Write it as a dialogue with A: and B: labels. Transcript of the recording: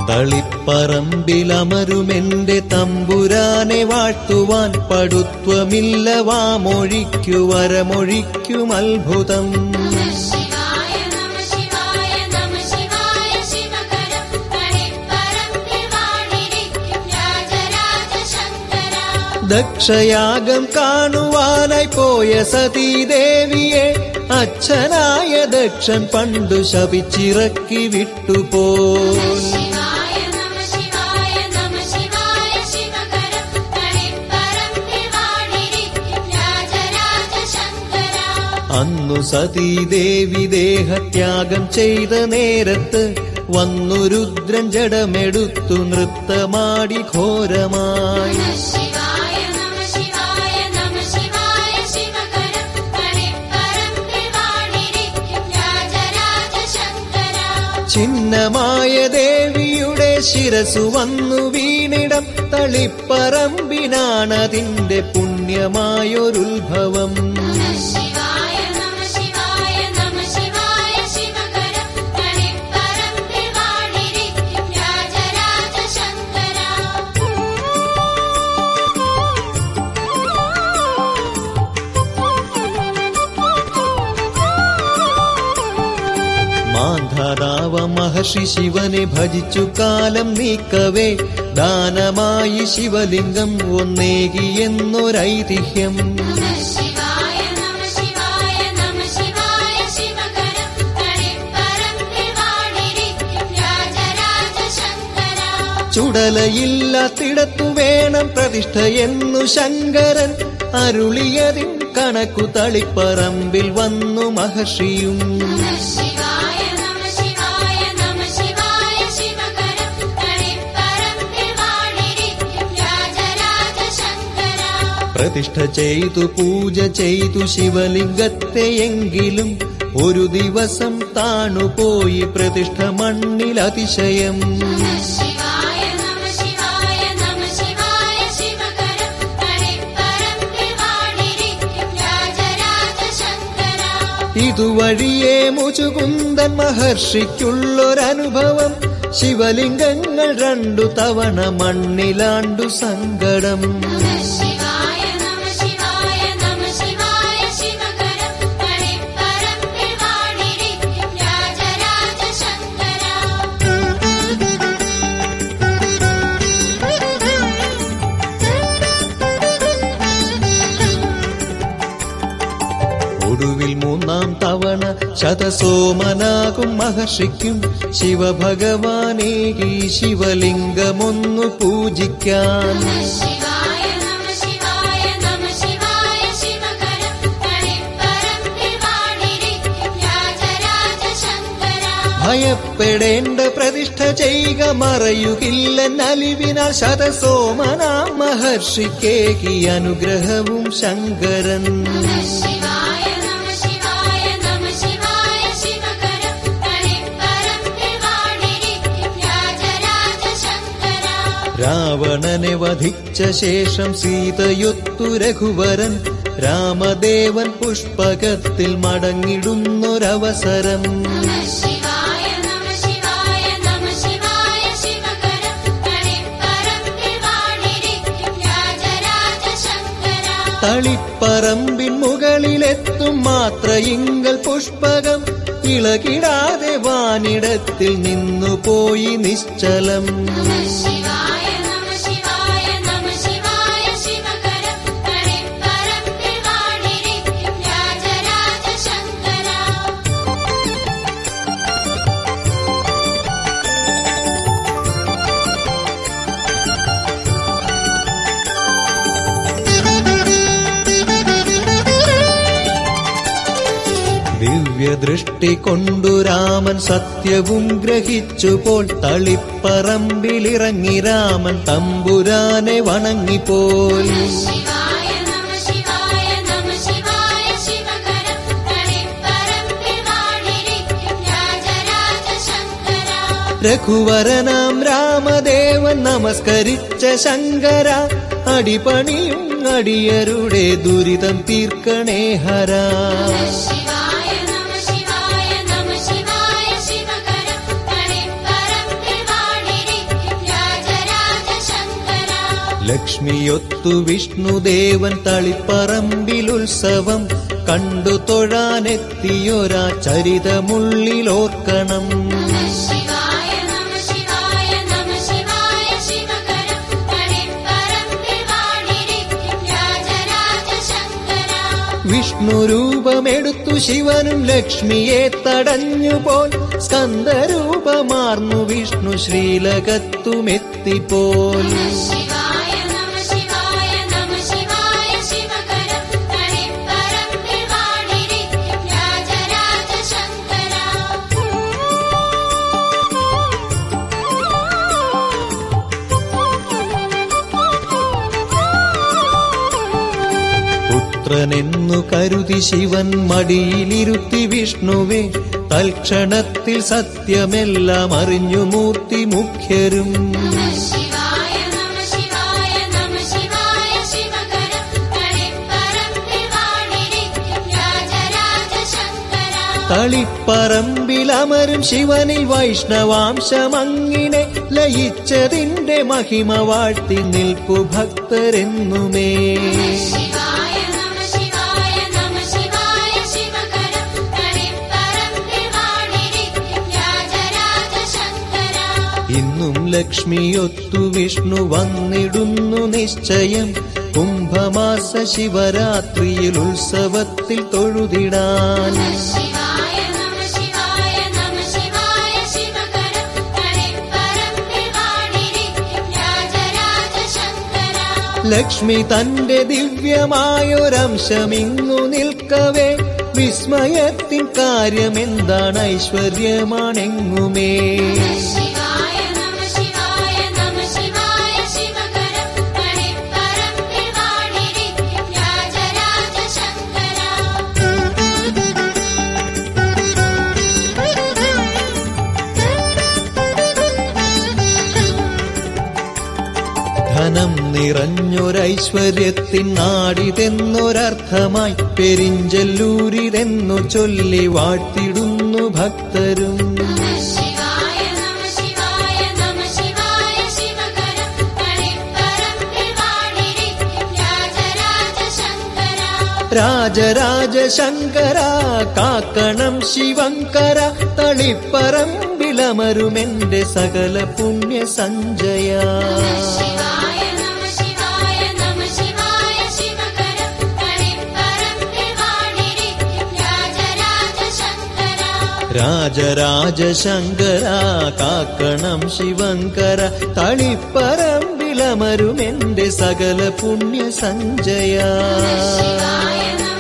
A: തളിപ്പറമ്പിലമരുമെന്റെ തമ്പുരാനെ വാഴ്ത്തുവാൻ പടുത്വമില്ല വാമൊഴിക്കു വരമൊഴിക്കും അത്ഭുതം
B: ശിവായ നമ ശിവായ നമ ശിവായ ശിവകരം കളിപ്പറമ്പിൽ വാണിരിക്കും രാജരാജ ശങ്കര
A: ദക്ഷയാഗം കാണുവാനായി പോയ സതീദേവിയെ അച്ഛനായ ദക്ഷൻ പണ്ടു ശപിച്ചിറക്കി വിട്ടുപോൽ
B: ശിവായ നമ ശിവായ നമ ശിവായ ശിവകരം കളിപ്പറമ്പിൽ വാണിരിക്കും രാജരാജ ശങ്കര
A: അന്നു സതീദേവി ദേഹത്യാഗം ചെയ്ത നേരത്ത് വന്നു രുദ്രൻ ജഡമെടുത്തു നൃത്തമാടി ഘോരമായി
B: ശിവായ നമ ശിവായ നമ ശിവായ ശിവകരം കളിപ്പറമ്പിൽ വാണിരിക്കും രാജരാജ ശങ്കര
A: ചിഹ്നമായ ദേവിയുടെ ശിരസു വന്നു വീണിടം തളിപ്പറമ്പിനാണതിന്റെ പുണ്യമായൊരുത്ഭവം
B: ശിവായ നമ ശിവായ നമ ശിവായ ശിവകരം കളിപ്പറമ്പിൽ വാണിരിക്കും രാജരാജ ശങ്കര
A: മാന്ധാതാവ മഹർഷി ശിവനെ ഭജിച്ചു കാലം നീക്കവേ ദാനമായി ശിവലിംഗം ഒന്നേകിയെന്നൊരൈതിഹ്യം
B: ശിവായ നമ ശിവായ നമ ശിവായ ശിവകരം കളിപ്പറമ്പിൽ വാണിരിക്കും രാജരാജ ശങ്കര
A: ചുടലയില്ലാത്തിടത്തു വേണം പ്രതിഷ്ഠ എന്നു ശങ്കരൻ അരുളിയതിൻ കണക്കു തളിപ്പറമ്പിൽ വന്നു മഹർഷിയും
B: ശിവായ നമ ശിവായ നമ ശിവായ ശിവകരം കളിപ്പറമ്പിൽ വാണിരിക്കും രാജരാജ ശങ്കര
A: പ്രതിഷ്ഠ ചെയ്തു പൂജ ചെയ്തു ശിവലിംഗത്തെ എങ്കിലും ഒരു ദിവസം താണുപോയി പ്രതിഷ്ഠ മണ്ണിൽ അതിശയം
B: ശിവായ നമ ശിവായ നമ ശിവായ ശിവകരം കളിപ്പറമ്പിൽ വാണിരിക്കും രാജരാജ ശങ്കര
A: ഇതുവഴിയേ മുചുകുന്ദൻ മഹർഷിക്കുള്ളൊരനുഭവം ശിവലിംഗങ്ങൾ രണ്ടു തവണ മണ്ണിലാണ്ടു സങ്കടം
B: ശിവായ നമ ശിവായ നമ ശിവായ ശിവകരം കളിപ്പറമ്പിൽ വാണിരിക്കും രാജരാജ ശങ്കര
A: ഒടുവിൽ മൂന്നാം തവണ ശതസോമനാകും മഹർഷിക്കും ശിവഭഗവാനേകി ശിവലിംഗമൊന്നു പൂജിക്കാൻ
B: ശിവായ നമ ശിവായ നമ ശിവായ ശിവകരം കളിപ്പറമ്പിൽ വാണിരിക്കും രാജരാജ ശങ്കര
A: ഭയപ്പെടേണ്ട പ്രതിഷ്ഠ ചെയ്യുക മറയുകില്ല നലിവിനാൽ ശതസോമനാം മഹർഷിക്കേകി അനുഗ്രഹവും ശങ്കരൻ
B: ശിവായ നമ ശിവായ നമ ശിവായ ശിവകരം കളിപ്പറമ്പിൽ വാണിരിക്കും രാജരാജ ശങ്കര
A: രാവണനെ വധിച്ച ശേഷം സീതയൊത്തു രഘുവരൻ രാമദേവൻ പുഷ്പകത്തിൽ മടങ്ങിടുന്നൊരവസരം
B: ശിവായ നമ ശിവായ നമ ശിവായ ശിവകരം കളിപ്പറമ്പിൽ വാണിരിക്കും രാജരാജ ശങ്കര
A: തളിപ്പറമ്പിൻ മുകളിലെത്തും മാത്രയിങ്കൽ പുഷ്പകം ഇളകിടാതെ വാനിടത്തിൽ നിന്നുപോയി നിശ്ചലം
B: ശിവായ നമ ശിവായ നമ ശിവായ ശിവകരം കളിപ്പറമ്പിൽ വാണിരിക്കും രാജരാജ ശങ്കര
A: ദിവ്യദൃഷ്ടി കൊണ്ടു രാമൻ സത്യവും ഗ്രഹിച്ചുപോൾ തളിപ്പറമ്പിലിറങ്ങി രാമൻ തമ്പുരാനെ വണങ്ങിപ്പോൽ
B: ശിവായ നമ ശിവായ നമ ശിവായ ശിവകരം കളിപ്പറമ്പിൽ വാണിരിക്കും രാജരാജ ശങ്കര
A: രഘുവരനാം രാമദേവൻ നമസ്കരിച്ച ശങ്കര അടിപണിയും അടിയരുടെ ദുരിതം തീർക്കണേ ഹരാ
B: ശിവായ നമ ശിവായ നമ ശിവായ ശിവകരം കളിപ്പറമ്പിൽ വാണിരിക്കും
A: ലക്ഷ്മിയൊത്തു വിഷ്ണുദേവൻ തളിപ്പറമ്പിലുത്സവം കണ്ടു തൊഴാനെത്തിയൊരാ ചരിതമുള്ളിലോർക്കണം
B: നമഃ ശിവായ നമഃ ശിവായ നമഃ ശിവായ ശിവകര കളിപ്പറമ്പിൽ വാണിരിക്കും രാജരാജ ശങ്കര
A: വിഷ്ണു രൂപമെടുത്തു ശിവനും ലക്ഷ്മിയെ തടഞ്ഞുപോൽ സ്കന്ദരൂപമാർന്നു വിഷ്ണു ശ്രീലകത്തുമെത്തിപ്പോൽ
B: നമഃ ശിവായ നമഃ ശിവായ നമഃ ശിവായ ശിവകര കളിപ്പറമ്പിൽ വാണിരിക്കും രാജരാജ ശങ്കര
A: പുത്രനെന്നു കരുതി ശിവൻ മടിയിലിരുത്തി വിഷ്ണുവെ തൽക്ഷണത്തിൽ സത്യമെല്ലാം അറിഞ്ഞു മൂർത്തി മുഖ്യരും
B: നമഃ ശിവായ നമഃ ശിവായ നമഃ ശിവായ ശിവകര കളിപ്പറമ്പിൽ വാണിരിക്കും രാജരാജ ശങ്കര
A: തളിപ്പറമ്പിലമരും ശിവനിൽ വൈഷ്ണവാംശമങ്ങിനെ ലയിച്ചതിന്റെ മഹിമ വാഴ്ത്തി നിൽപ്പു ഭക്തരെന്നുമേ
B: ശിവായ നമഃ ശിവായ നമഃ ശിവായ ശിവകര കളിപ്പറമ്പിൽ വാണിരിക്കും രാജരാജ ശങ്കര
A: ഇന്നും ലക്ഷ്മിയൊത്തു വിഷ്ണു വന്നിടുന്നു നിശ്ചയം കുംഭമാസ ശിവരാത്രിയിൽ ഉത്സവത്തിൽ തൊഴുതിടാൻ
B: ശിവായ നമഃ ശിവായ നമഃ ശിവായ ശിവകര കളിപ്പറമ്പിൽ വാണിരിക്കും രാജരാജ ശങ്കര
A: ലക്ഷ്മി തന്റെ ദിവ്യമായൊരംശമിങ്ങു നിൽക്കവേ വിസ്മയത്തിൻ കാര്യമെന്താണ് ഐശ്വര്യമാണെങ്ങുമേ
B: ശിവായ നമഃ ശിവായ നമഃ ശിവായ ശിവകര കളിപ്പറമ്പിൽ വാണിരിക്കും രാജരാജ ശങ്കര
A: ധനം നിറഞ്ഞൊരൈശ്വര്യത്തിൻ നാടിതെന്നൊരർത്ഥമായി പെരിഞ്ചല്ലൂരിതെന്നു ചൊല്ലി വാഴ്ത്തിടുന്നു ഭക്തരും
B: നമഃ ശിവായ നമഃ ശിവായ നമഃ ശിവായ ശിവകര കളിപ്പറമ്പിൽ വാണിരിക്കും രാജരാജ ശങ്കര
A: രാജരാജ ശങ്കര കാക്കണം ശിവങ്കര തളിപ്പറമ്പിലമരുമെന്റെ സകല പുണ്യ സഞ്ജയ
B: ശിവായ നമഃ ശിവായ നമഃ ശിവായ ശിവകര കളിപ്പറമ്പിൽ വാണിരിക്കും രാജരാജ ശങ്കര
A: രാജരാജ ശങ്കര കാക്കണം ശിവങ്കര തളിപ്പറമ്പിലമരുമെന്റെ സകല പുണ്യ സഞ്ജയ
B: ശിവായ നമഃ